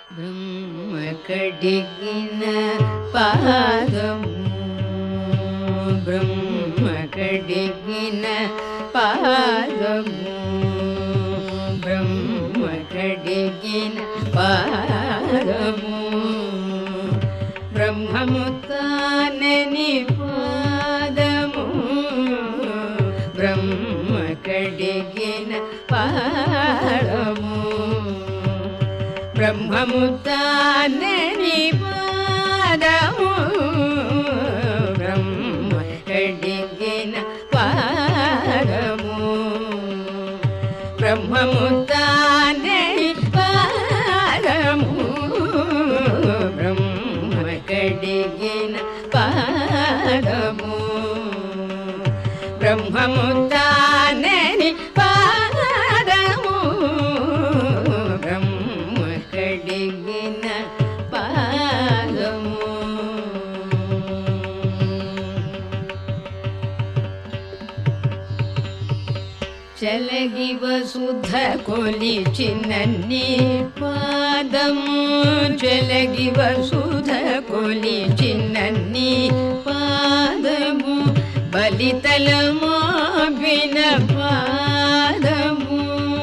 బ్రహ్మ కడిగిన పాదము బ్రహ్మ కడిగిన పాదము బ్రహ్మ కడిగిన పాదము బ్రహ్మము తానని పాదము బ్రహ్మ కడిగిన పాదము బ్రహ్మము తానని పాదము బ్రహ్మ కడిగిన పాదము బ్రహ్మము తానని పాదము బ్రహ్మ కడిగిన పాదము బ్రహ్మము తానని పాదము బ్రహ్మ కడిగిన పాదము చలగి వసుధ కొలిచినన్ని పాదము చలగి వసుధ కొలిచినన్ని పాదము బలితలమో విన పాదము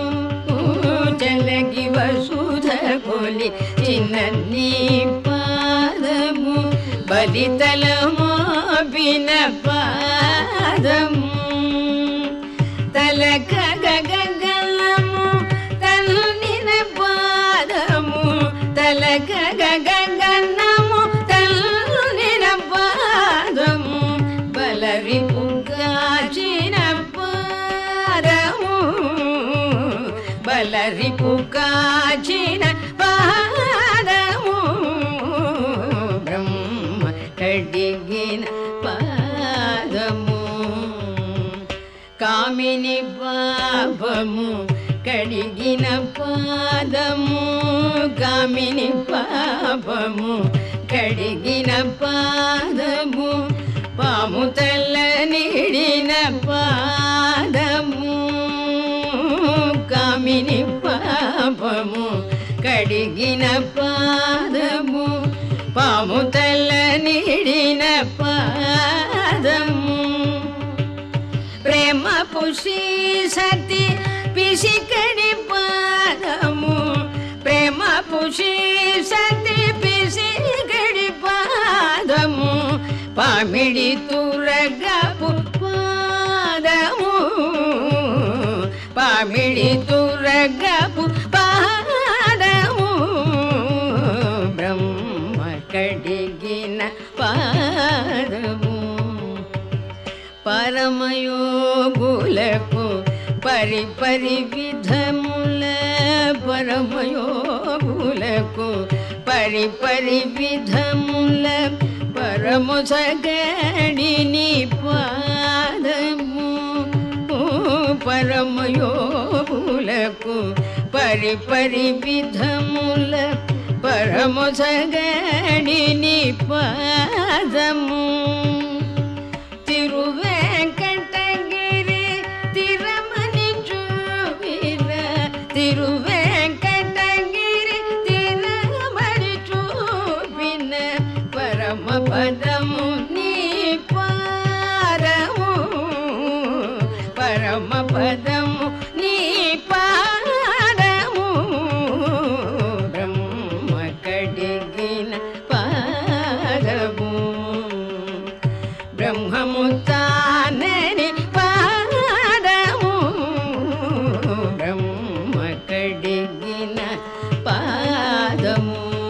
చలగి వసుధ కొలి చిన్నన్ని పాదము బలితలమో విన పాదము తలక గగలము తల్లిన పాదము తలక గగనము తల్లిన పాదము బలరి పుగాచిన పాదము బలరి పుగాచిన పాదము బ్రహ్మ కడిగిన పాదము కామిని పాపము కడిగిన పాదము కామిని పాపము కడిగిన పాదము పాము తల్ల నిడిన పాదము కామిని పాపము కడిగిన పాదము పాము తల్ల నిడిన పాదము ప్రేమ పుషి సతి పిసికడి పాదము ప్రేమ పుషి సతి పిసికడి పాదము పామిడి తురగపు పాదము పామిడి తురగపు పాదము బ్రహ్మ కడిగిన పాదము పరమయోగులకు పరి పరి విధముల పరమయోగులకు పరి పరి విధముల పరము సగడిని పాదము పరమయోగులకు పరి పరి విధముల పరము సగడిని పాదము తిరువేంకటగిరి తిరమని చూపిన తిరువేంకటగిరి తిరమని చూపిన పరమ పదము నీ పారము పరమ పదము నీ పారము బ్రహ్మ కడిగిన పాదము బ్రహ్మము తానని పాదము బ్రహ్మ కడిగిన పాదము